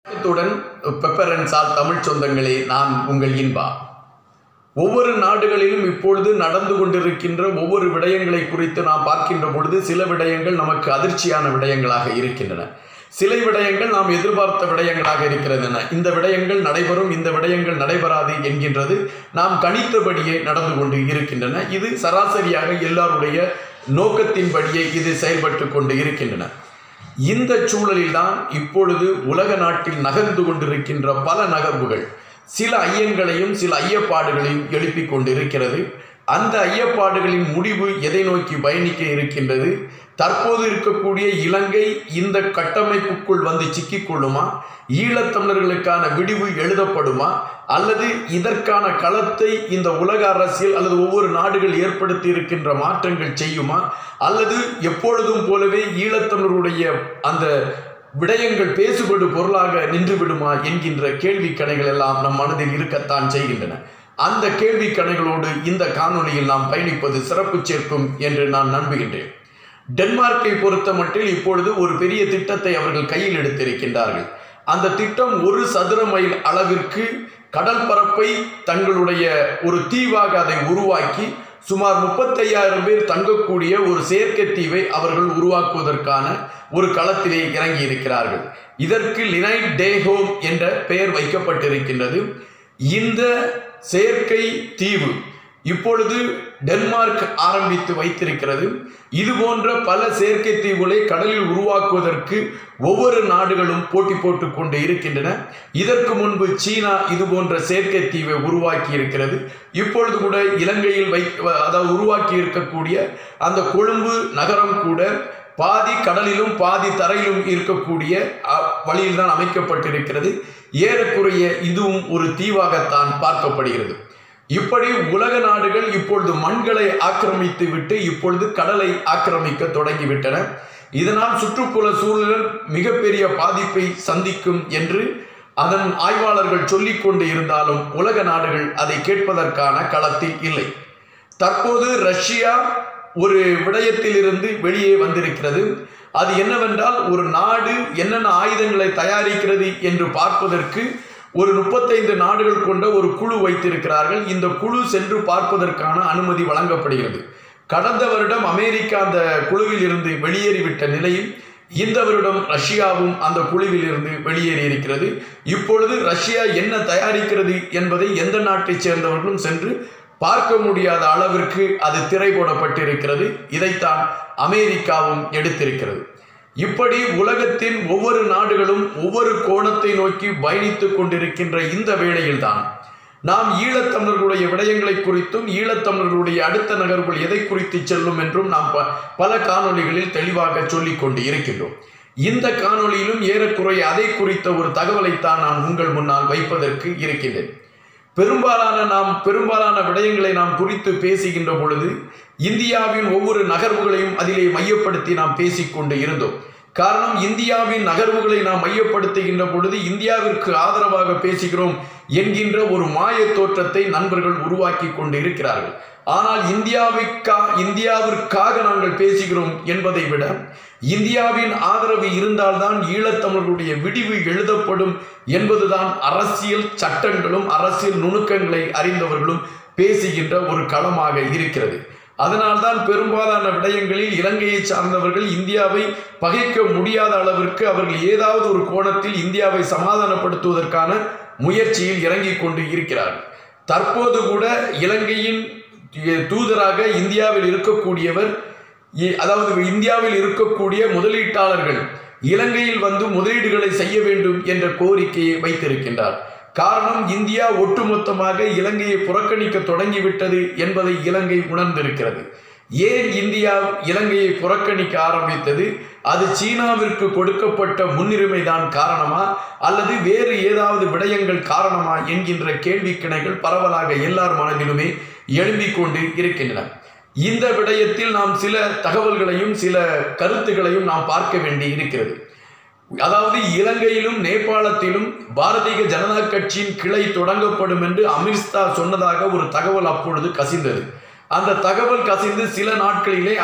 வணக்கத்துடன் pepper and சால் தமிழ் சொந்தங்களே நான் உங்கள் இன்பா ஒவ்வொரு நாடுகளிலும் இப்பொழுது நடந்து கொண்டிருக்கின்ற ஒவ்வொரு விடயங்களை குறித்து நாம் பார்க்கின்ற பொழுது சில விடயங்கள் நமக்கு அதிர்ச்சியான விடயங்களாக இருக்கின்றன சில விடயங்கள் நாம் எதிர்பார்த்த விடயங்களாக இருக்கிறதுன இந்த விடயங்கள் நடைபெறும் இந்த விடயங்கள் நடைபெறாது என்கின்றது நாம் கணித்தபடியே நடந்து கொண்டு இருக்கின்றன இது சராசரியாக எல்லாருடைய நோக்கத்தின்படியே இது செயல்பட்டு கொண்டு இருக்கின்றன இந்த சூழலில்தான் இப்பொழுது உலக நாட்டில் நகர்ந்து கொண்டிருக்கின்ற பல நகர்வுகள் சில ஐயங்களையும் சில ஐயப்பாடுகளையும் எழுப்பிக் கொண்டிருக்கிறது அந்த ஐயப்பாடுகளின் முடிவு எதை நோக்கி பயணிக்க இருக்கின்றது தற்போது இருக்கக்கூடிய இலங்கை இந்த கட்டமைப்புக்குள் வந்து சிக்கிக்கொள்ளுமா ஈழத்தமிழர்களுக்கான விடிவு எழுதப்படுமா அல்லது இதற்கான களத்தை இந்த உலக அரசியல் அல்லது ஒவ்வொரு நாடுகள் ஏற்படுத்தி இருக்கின்ற மாற்றங்கள் செய்யுமா அல்லது எப்பொழுதும் போலவே ஈழத்தமிழருடைய அந்த விடயங்கள் பேசுபடு பொருளாக நின்று விடுமா என்கின்ற கேள்வி கணைகள் எல்லாம் நம் மனதில் இருக்கத்தான் செய்கின்றன அந்த கேள்வி கணைகளோடு இந்த காணொளியில் நாம் பயணிப்பது சிறப்பு சேர்க்கும் என்று நான் நம்புகின்றேன் டென்மார்க்கை பொறுத்த மட்டில் இப்பொழுது ஒரு பெரிய திட்டத்தை அவர்கள் கையில் எடுத்திருக்கின்றார்கள் அந்த திட்டம் ஒரு சதுர மைல் அளவிற்கு கடல் பரப்பை தங்களுடைய ஒரு தீவாக அதை உருவாக்கி சுமார் முப்பத்தையாயிரம் பேர் தங்கக்கூடிய ஒரு செயற்கை தீவை அவர்கள் உருவாக்குவதற்கான ஒரு களத்திலே இறங்கி இருக்கிறார்கள் இதற்கு லினைட் டேஹோம் என்ற பெயர் வைக்கப்பட்டிருக்கின்றது இந்த செயற்கை தீவு இப்பொழுது டென்மார்க் ஆரம்பித்து வைத்திருக்கிறது இது போன்ற பல செயற்கை தீவுகளை கடலில் உருவாக்குவதற்கு ஒவ்வொரு நாடுகளும் போட்டி போட்டுக் கொண்டு இருக்கின்றன இதற்கு முன்பு சீனா இது போன்ற செயற்கை தீவை உருவாக்கி இருக்கிறது இப்பொழுது கூட இலங்கையில் வை அதாவது உருவாக்கி இருக்கக்கூடிய அந்த கொழும்பு நகரம் கூட பாதி கடலிலும் பாதி தரையிலும் இருக்கக்கூடிய வழியில் தான் அமைக்கப்பட்டிருக்கிறது ஏறக்குறைய இதுவும் ஒரு தீவாகத்தான் பார்க்கப்படுகிறது இப்படி உலக நாடுகள் இப்பொழுது மண்களை ஆக்கிரமித்து விட்டு இப்பொழுது கடலை ஆக்கிரமிக்க தொடங்கிவிட்டன இதனால் சுற்றுப்புற சூழல் மிகப்பெரிய பாதிப்பை சந்திக்கும் என்று அதன் ஆய்வாளர்கள் சொல்லிக் கொண்டு இருந்தாலும் உலக நாடுகள் அதை கேட்பதற்கான களத்தில் இல்லை தற்போது ரஷ்யா ஒரு விடயத்திலிருந்து வெளியே வந்திருக்கிறது அது என்னவென்றால் ஒரு நாடு என்னென்ன ஆயுதங்களை தயாரிக்கிறது என்று பார்ப்பதற்கு ஒரு முப்பத்தைந்து நாடுகள் கொண்ட ஒரு குழு வைத்திருக்கிறார்கள் இந்த குழு சென்று பார்ப்பதற்கான அனுமதி வழங்கப்படுகிறது கடந்த வருடம் அமெரிக்கா அந்த குழுவில் இருந்து வெளியேறிவிட்ட நிலையில் இந்த வருடம் ரஷ்யாவும் அந்த குழுவில் இருந்து வெளியேறி இருக்கிறது இப்பொழுது ரஷ்யா என்ன தயாரிக்கிறது என்பதை எந்த நாட்டைச் சேர்ந்தவர்களும் சென்று பார்க்க முடியாத அளவிற்கு அது திரை போடப்பட்டிருக்கிறது இதைத்தான் அமெரிக்காவும் எடுத்திருக்கிறது இப்படி உலகத்தின் ஒவ்வொரு நாடுகளும் ஒவ்வொரு கோணத்தை நோக்கி பயணித்துக் கொண்டிருக்கின்ற இந்த வேளையில்தான் நாம் ஈழத்தமிழர்களுடைய விடயங்களை குறித்தும் ஈழத்தமிழர்களுடைய அடுத்த நகர்வுகள் எதை குறித்து செல்லும் என்றும் நாம் பல காணொளிகளில் தெளிவாக சொல்லிக் கொண்டு இருக்கின்றோம் இந்த காணொளியிலும் ஏறக்குறைய அதை குறித்த ஒரு தகவலைத்தான் நான் உங்கள் முன்னால் வைப்பதற்கு இருக்கின்றேன் பெரும்பாலான நாம் பெரும்பாலான விடயங்களை நாம் குறித்து பேசுகின்ற பொழுது இந்தியாவின் ஒவ்வொரு நகர்வுகளையும் அதிலே மையப்படுத்தி நாம் பேசிக்கொண்டு இருந்தோம் காரணம் இந்தியாவின் நகர்வுகளை நாம் மையப்படுத்துகின்ற பொழுது இந்தியாவிற்கு ஆதரவாக பேசுகிறோம் என்கின்ற ஒரு மாய தோற்றத்தை நண்பர்கள் உருவாக்கி கொண்டு இருக்கிறார்கள் ஆனால் இந்தியாவிற்கா இந்தியாவிற்காக நாங்கள் பேசுகிறோம் என்பதை விட இந்தியாவின் ஆதரவு இருந்தால்தான் ஈழத்தமிழர்களுடைய விடிவு எழுதப்படும் என்பதுதான் அரசியல் சட்டங்களும் அரசியல் நுணுக்கங்களை அறிந்தவர்களும் பேசுகின்ற ஒரு களமாக இருக்கிறது அதனால்தான் பெரும்பாலான விடயங்களில் இலங்கையை சார்ந்தவர்கள் இந்தியாவை பகைக்க முடியாத அளவிற்கு அவர்கள் ஏதாவது ஒரு கோணத்தில் இந்தியாவை சமாதானப்படுத்துவதற்கான முயற்சியில் இறங்கிக் கொண்டு இருக்கிறார்கள் தற்போது கூட இலங்கையின் தூதராக இந்தியாவில் இருக்கக்கூடியவர் அதாவது இந்தியாவில் இருக்கக்கூடிய முதலீட்டாளர்கள் இலங்கையில் வந்து முதலீடுகளை செய்ய வேண்டும் என்ற கோரிக்கையை வைத்திருக்கின்றார் காரணம் இந்தியா ஒட்டுமொத்தமாக இலங்கையை புறக்கணிக்க தொடங்கிவிட்டது என்பதை இலங்கை உணர்ந்திருக்கிறது ஏன் இந்தியா இலங்கையை புறக்கணிக்க ஆரம்பித்தது அது சீனாவிற்கு கொடுக்கப்பட்ட முன்னுரிமை தான் காரணமா அல்லது வேறு ஏதாவது விடயங்கள் காரணமா என்கின்ற கேள்வி கிணைகள் பரவலாக எல்லார் மனதிலுமே எழும்பிக் கொண்டு இருக்கின்றன இந்த விடயத்தில் நாம் சில தகவல்களையும் சில கருத்துக்களையும் நாம் பார்க்க வேண்டி இருக்கிறது அதாவது இலங்கையிலும் நேபாளத்திலும் பாரதிய ஜனதா கட்சியின் கிளை தொடங்கப்படும் என்று அமித்ஷா சொன்னதாக ஒரு தகவல் அப்பொழுது கசிந்தது அந்த தகவல் கசிந்து சில நாட்களிலே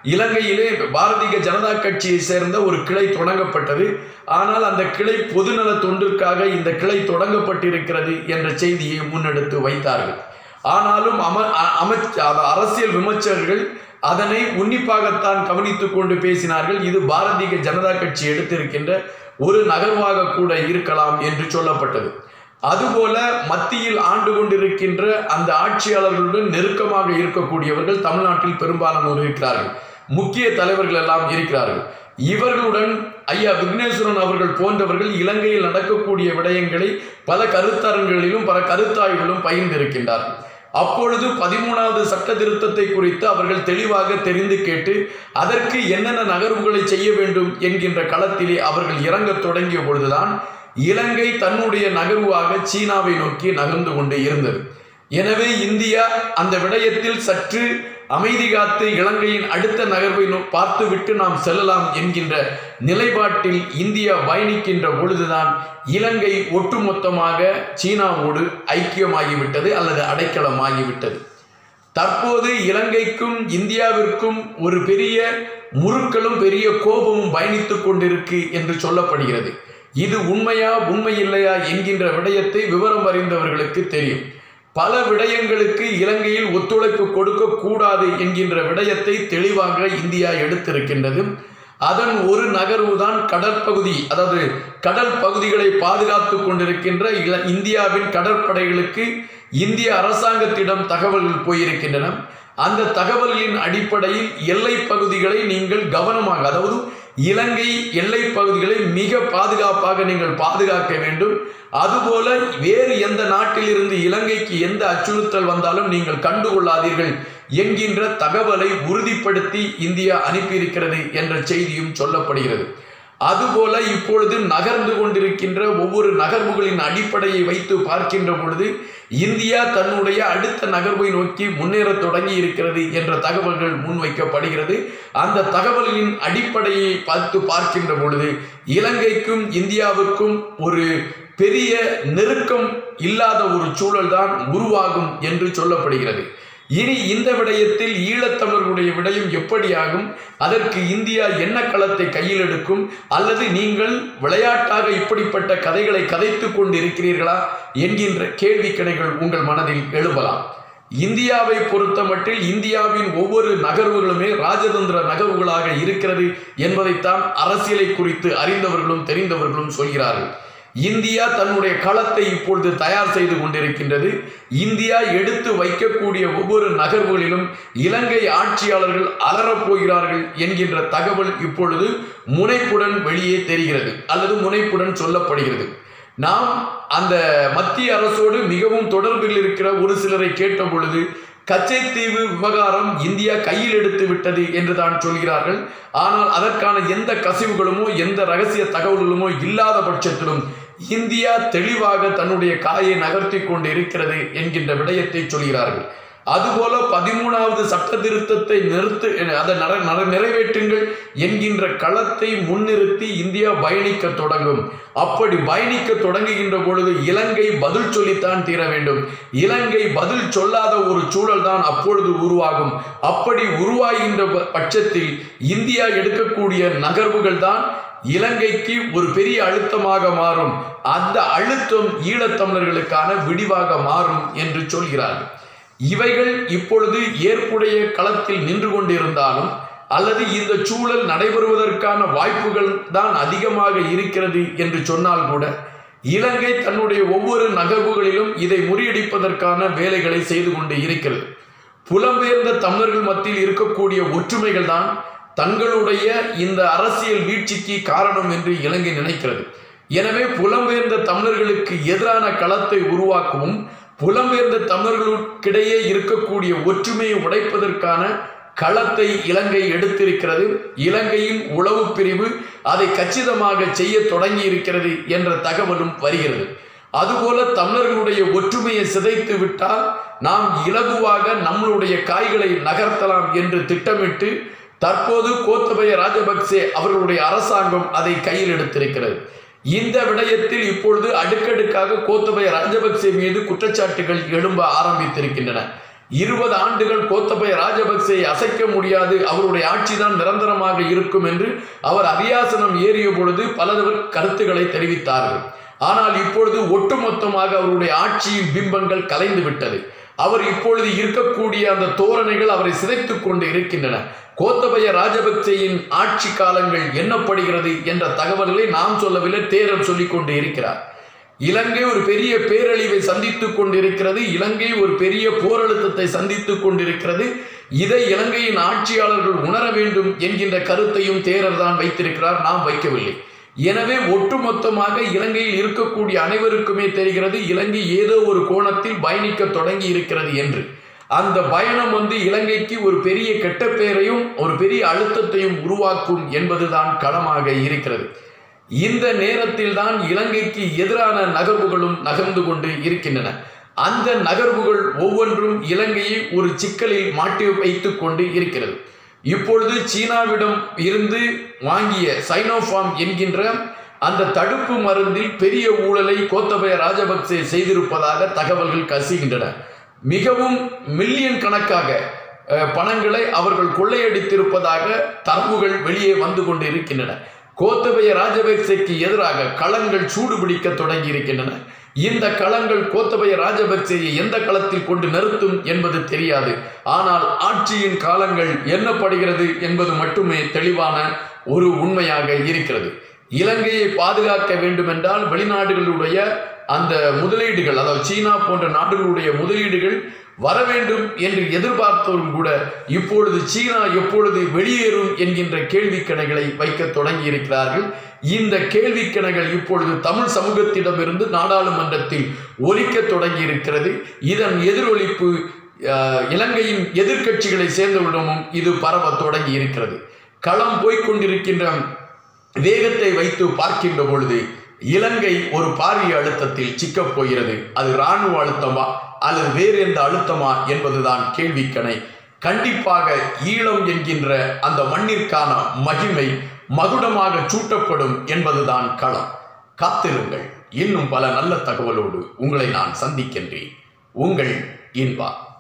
இலங்கையிலே பாரதிய ஜனதா கட்சியை சேர்ந்த ஒரு கிளை தொடங்கப்பட்டது ஆனால் அந்த கிளை பொதுநல தொண்டிற்காக இந்த கிளை தொடங்கப்பட்டிருக்கிறது என்ற செய்தியை முன்னெடுத்து வைத்தார்கள் ஆனாலும் அம அ- அமைச்ச அத- அரசியல் விமர்சகர்கள் அதனை உன்னிப்பாகத்தான் கவனித்துக் கொண்டு பேசினார்கள் இது பாரதிய ஜனதா கட்சி எடுத்திருக்கின்ற ஒரு நகர்வாக கூட இருக்கலாம் என்று சொல்லப்பட்டது அதுபோல மத்தியில் ஆண்டு கொண்டிருக்கின்ற அந்த ஆட்சியாளர்களுடன் நெருக்கமாக இருக்கக்கூடியவர்கள் தமிழ்நாட்டில் பெரும்பாலானோர் இருக்கிறார்கள் முக்கிய தலைவர்கள் எல்லாம் இருக்கிறார்கள் இவர்களுடன் ஐயா விக்னேஸ்வரன் அவர்கள் போன்றவர்கள் இலங்கையில் நடக்கக்கூடிய விடயங்களை பல கருத்தரங்களிலும் பல கருத்தாய்வுகளும் பகிர்ந்திருக்கின்றார்கள் அப்பொழுது பதிமூணாவது சட்ட திருத்தத்தை குறித்து அவர்கள் தெளிவாக தெரிந்து கேட்டு அதற்கு என்னென்ன நகர்வுகளை செய்ய வேண்டும் என்கின்ற களத்திலே அவர்கள் இறங்கத் தொடங்கிய பொழுதுதான் இலங்கை தன்னுடைய நகர்வாக சீனாவை நோக்கி நகர்ந்து கொண்டு இருந்தது எனவே இந்தியா அந்த விடயத்தில் சற்று அமைதி காத்து இலங்கையின் அடுத்த நகர்வை நோ- பார்த்துவிட்டு நாம் செல்லலாம் என்கின்ற நிலைப்பாட்டில் இந்தியா பயணிக்கின்ற பொழுதுதான் இலங்கை ஒட்டுமொத்தமாக சீனாவோடு ஐக்கியமாகிவிட்டது அல்லது அடைக்கலமாகிவிட்டது தற்போது இலங்கைக்கும் இந்தியாவிற்கும் ஒரு பெரிய முறுக்களும் பெரிய கோபமும் பயணித்துக் கொண்டிருக்கு என்று சொல்லப்படுகிறது இது உண்மையா உண்மை இல்லையா என்கின்ற விடயத்தை விவரம் அறிந்தவர்களுக்கு தெரியும் பல விடயங்களுக்கு இலங்கையில் ஒத்துழைப்பு கொடுக்க கூடாது என்கின்ற விடயத்தை தெளிவாக இந்தியா எடுத்திருக்கின்றது அதன் ஒரு நகர்வு தான் கடற்பகுதி அதாவது கடல் பகுதிகளை பாதுகாத்து கொண்டிருக்கின்ற இல- இந்தியாவின் கடற்படைகளுக்கு இந்திய அரசாங்கத்திடம் தகவல்கள் போயிருக்கின்றன அந்த தகவல்களின் அடிப்படையில் எல்லை பகுதிகளை நீங்கள் கவனமாக அதாவது இலங்கை எல்லை பகுதிகளை மிக பாதுகாப்பாக நீங்கள் பாதுகாக்க வேண்டும் அதுபோல வேறு எந்த நாட்டிலிருந்து இலங்கைக்கு எந்த அச்சுறுத்தல் வந்தாலும் நீங்கள் கண்டுகொள்ளாதீர்கள் என்கின்ற தகவலை உறுதிப்படுத்தி இந்தியா அனுப்பியிருக்கிறது என்ற செய்தியும் சொல்லப்படுகிறது அதுபோல இப்பொழுது நகர்ந்து கொண்டிருக்கின்ற ஒவ்வொரு நகர்வுகளின் அடிப்படையை வைத்து பார்க்கின்ற பொழுது இந்தியா தன்னுடைய அடுத்த நகர்வை நோக்கி முன்னேறத் தொடங்கி இருக்கிறது என்ற தகவல்கள் முன்வைக்கப்படுகிறது அந்த தகவல்களின் அடிப்படையை பார்த்து பார்க்கின்ற பொழுது இலங்கைக்கும் இந்தியாவுக்கும் ஒரு பெரிய நெருக்கம் இல்லாத ஒரு சூழல்தான் உருவாகும் என்று சொல்லப்படுகிறது இனி இந்த விடயத்தில் ஈழத்தமிழர்களுடைய விடயம் எப்படியாகும் அதற்கு இந்தியா என்ன களத்தை கையில் எடுக்கும் அல்லது நீங்கள் விளையாட்டாக இப்படிப்பட்ட கதைகளை கதைத்துக் கொண்டு இருக்கிறீர்களா என்கின்ற கேள்விக்கணைகள் உங்கள் மனதில் எழுப்பலாம் இந்தியாவை பொறுத்தமட்டில் இந்தியாவின் ஒவ்வொரு நகர்வுகளுமே ராஜதந்திர நகர்வுகளாக இருக்கிறது என்பதைத்தான் அரசியலை குறித்து அறிந்தவர்களும் தெரிந்தவர்களும் சொல்கிறார்கள் இந்தியா தன்னுடைய களத்தை இப்பொழுது தயார் செய்து கொண்டிருக்கின்றது இந்தியா எடுத்து வைக்கக்கூடிய ஒவ்வொரு நகர்வுகளிலும் இலங்கை ஆட்சியாளர்கள் அலறப் போகிறார்கள் என்கின்ற தகவல் இப்பொழுது முனைப்புடன் வெளியே தெரிகிறது அல்லது முனைப்புடன் சொல்லப்படுகிறது நாம் அந்த மத்திய அரசோடு மிகவும் தொடர்பில் இருக்கிற ஒரு சிலரை கேட்ட பொழுது கச்சைத்தீவு விவகாரம் இந்தியா கையில் எடுத்து விட்டது என்று தான் சொல்கிறார்கள் ஆனால் அதற்கான எந்த கசிவுகளுமோ எந்த ரகசிய தகவல்களுமோ இல்லாத பட்சத்திலும் இந்தியா தெளிவாக தன்னுடைய காயை நகர்த்தி கொண்டு இருக்கிறது என்கின்ற விடயத்தை சொல்கிறார்கள் அதுபோல பதிமூணாவது சட்ட திருத்தத்தை நிறுத்து அதை நட நட- நிறைவேற்றுங்கள் என்கின்ற களத்தை முன்னிறுத்தி இந்தியா பயணிக்க தொடங்கும் அப்படி பயணிக்க தொடங்குகின்ற பொழுது இலங்கை பதில் சொல்லித்தான் தீர வேண்டும் இலங்கை பதில் சொல்லாத ஒரு சூழல் தான் அப்பொழுது உருவாகும் அப்படி உருவாகின்ற ப- பட்சத்தில் இந்தியா எடுக்கக்கூடிய நகர்வுகள் தான் இலங்கைக்கு ஒரு பெரிய அழுத்தமாக மாறும் அந்த அழுத்தம் ஈழத்தமிழர்களுக்கான விடிவாக மாறும் என்று சொல்கிறார்கள் இவைகள் இப்பொழுது ஏற்புடைய களத்தில் நின்று கொண்டிருந்தாலும் அல்லது இந்த சூழல் நடைபெறுவதற்கான வாய்ப்புகள் தான் அதிகமாக இருக்கிறது என்று சொன்னால் கூட இலங்கை தன்னுடைய ஒவ்வொரு நகர்வுகளிலும் இதை முறியடிப்பதற்கான வேலைகளை செய்து கொண்டு இருக்கிறது புலம்பெயர்ந்த தமிழர்கள் மத்தியில் இருக்கக்கூடிய ஒற்றுமைகள் தான் தங்களுடைய இந்த அரசியல் வீழ்ச்சிக்கு காரணம் என்று இலங்கை நினைக்கிறது எனவே புலம்பெயர்ந்த தமிழர்களுக்கு எதிரான களத்தை உருவாக்கவும் புலம்பெயர்ந்த தமிழர்களுக்கிடையே இருக்கக்கூடிய ஒற்றுமையை உடைப்பதற்கான களத்தை இலங்கை எடுத்திருக்கிறது இலங்கையின் உளவு பிரிவு அதை கச்சிதமாக செய்ய தொடங்கி இருக்கிறது என்ற தகவலும் வருகிறது அதுபோல தமிழர்களுடைய ஒற்றுமையை சிதைத்து விட்டால் நாம் இலகுவாக நம்மளுடைய காய்களை நகர்த்தலாம் என்று திட்டமிட்டு தற்போது கோத்தபய ராஜபக்சே அவர்களுடைய அரசாங்கம் அதை கையில் எடுத்திருக்கிறது இந்த விடயத்தில் இப்பொழுது அடுக்கடுக்காக கோத்தபய ராஜபக்சே மீது குற்றச்சாட்டுகள் எழும்ப ஆரம்பித்திருக்கின்றன இருபது ஆண்டுகள் கோத்தபய ராஜபக்சேயை அசைக்க முடியாது அவருடைய ஆட்சிதான் நிரந்தரமாக இருக்கும் என்று அவர் அரியாசனம் ஏறிய பொழுது பலவர் கருத்துக்களை தெரிவித்தார்கள் ஆனால் இப்பொழுது ஒட்டுமொத்தமாக அவருடைய ஆட்சியின் பிம்பங்கள் கலைந்து விட்டது அவர் இப்பொழுது இருக்கக்கூடிய அந்த தோரணைகள் அவரை சிதைத்துக் கொண்டு இருக்கின்றன கோத்தபய ராஜபக்சேயின் ஆட்சி காலங்கள் எண்ணப்படுகிறது என்ற தகவல்களை நாம் சொல்லவில்லை தேரர் சொல்லிக் கொண்டு இருக்கிறார் இலங்கை ஒரு பெரிய பேரழிவை சந்தித்துக் கொண்டிருக்கிறது இலங்கை ஒரு பெரிய போரழுத்தத்தை சந்தித்துக் கொண்டிருக்கிறது இதை இலங்கையின் ஆட்சியாளர்கள் உணர வேண்டும் என்கின்ற கருத்தையும் தேரர் தான் வைத்திருக்கிறார் நாம் வைக்கவில்லை எனவே ஒட்டுமொத்தமாக இலங்கையில் இருக்கக்கூடிய அனைவருக்குமே தெரிகிறது இலங்கை ஏதோ ஒரு கோணத்தில் பயணிக்க தொடங்கி இருக்கிறது என்று அந்த பயணம் வந்து இலங்கைக்கு ஒரு பெரிய கெட்ட பெயரையும் ஒரு பெரிய அழுத்தத்தையும் உருவாக்கும் என்பதுதான் களமாக இருக்கிறது இந்த நேரத்தில் தான் இலங்கைக்கு எதிரான நகர்வுகளும் நகர்ந்து கொண்டு இருக்கின்றன அந்த நகர்வுகள் ஒவ்வொன்றும் இலங்கையை ஒரு சிக்கலில் மாட்டி வைத்துக் கொண்டு இருக்கிறது இப்பொழுது சீனாவிடம் இருந்து வாங்கிய சைனோஃபார்ம் என்கின்ற அந்த தடுப்பு மருந்தில் பெரிய ஊழலை கோத்தபய ராஜபக்சே செய்திருப்பதாக தகவல்கள் கசிகின்றன மிகவும் மில்லியன் கணக்காக அஹ், பணங்களை அவர்கள் கொள்ளையடித்திருப்பதாக தரவுகள் வெளியே வந்து கொண்டு இருக்கின்றன கோத்தபய ராஜபக்சேக்கு எதிராக களங்கள் சூடுபிடிக்க தொடங்கி இருக்கின்றன இந்த களங்கள் கோத்தபய ராஜபக்சேயை எந்த களத்தில் கொண்டு நிறுத்தும் என்பது தெரியாது ஆனால் ஆட்சியின் காலங்கள் எண்ணப்படுகிறது என்பது மட்டுமே தெளிவான ஒரு உண்மையாக இருக்கிறது இலங்கையை பாதுகாக்க வேண்டுமென்றால் வெளிநாடுகளுடைய அந்த முதலீடுகள் அதாவது சீனா போன்ற நாடுகளுடைய முதலீடுகள் வர வேண்டும் என்று எதிர்பார்த்தவரும் கூட இப்பொழுது சீனா எப்பொழுது வெளியேறும் என்கின்ற கேள்விக்கணைகளை வைக்க தொடங்கி இருக்கிறார்கள் இந்த கேள்விக்கணைகள் இப்பொழுது தமிழ் சமூகத்திடமிருந்து நாடாளுமன்றத்தில் ஒலிக்க தொடங்கி இருக்கிறது இதன் எதிரொலிப்பு அஹ், இலங்கையின் எதிர்க்கட்சிகளை சேர்ந்தவரிடமும் இது பரவ தொடங்கி இருக்கிறது களம் போய்க்கொண்டிருக்கின்ற வேகத்தை வைத்து பார்க்கின்ற பொழுது இலங்கை ஒரு பாரிய அழுத்தத்தில் சிக்கப் போகிறது அது இராணுவ அழுத்தமா அல்லது வேறு எந்த அழுத்தமா என்பதுதான் கேள்விக்கணை கண்டிப்பாக ஈழம் என்கின்ற அந்த மண்ணிற்கான மகிமை மகுடமாக சூட்டப்படும் என்பதுதான் களம் காத்திருங்கள் இன்னும் பல நல்ல தகவலோடு உங்களை நான் சந்திக்கின்றேன் உங்கள் இன்பா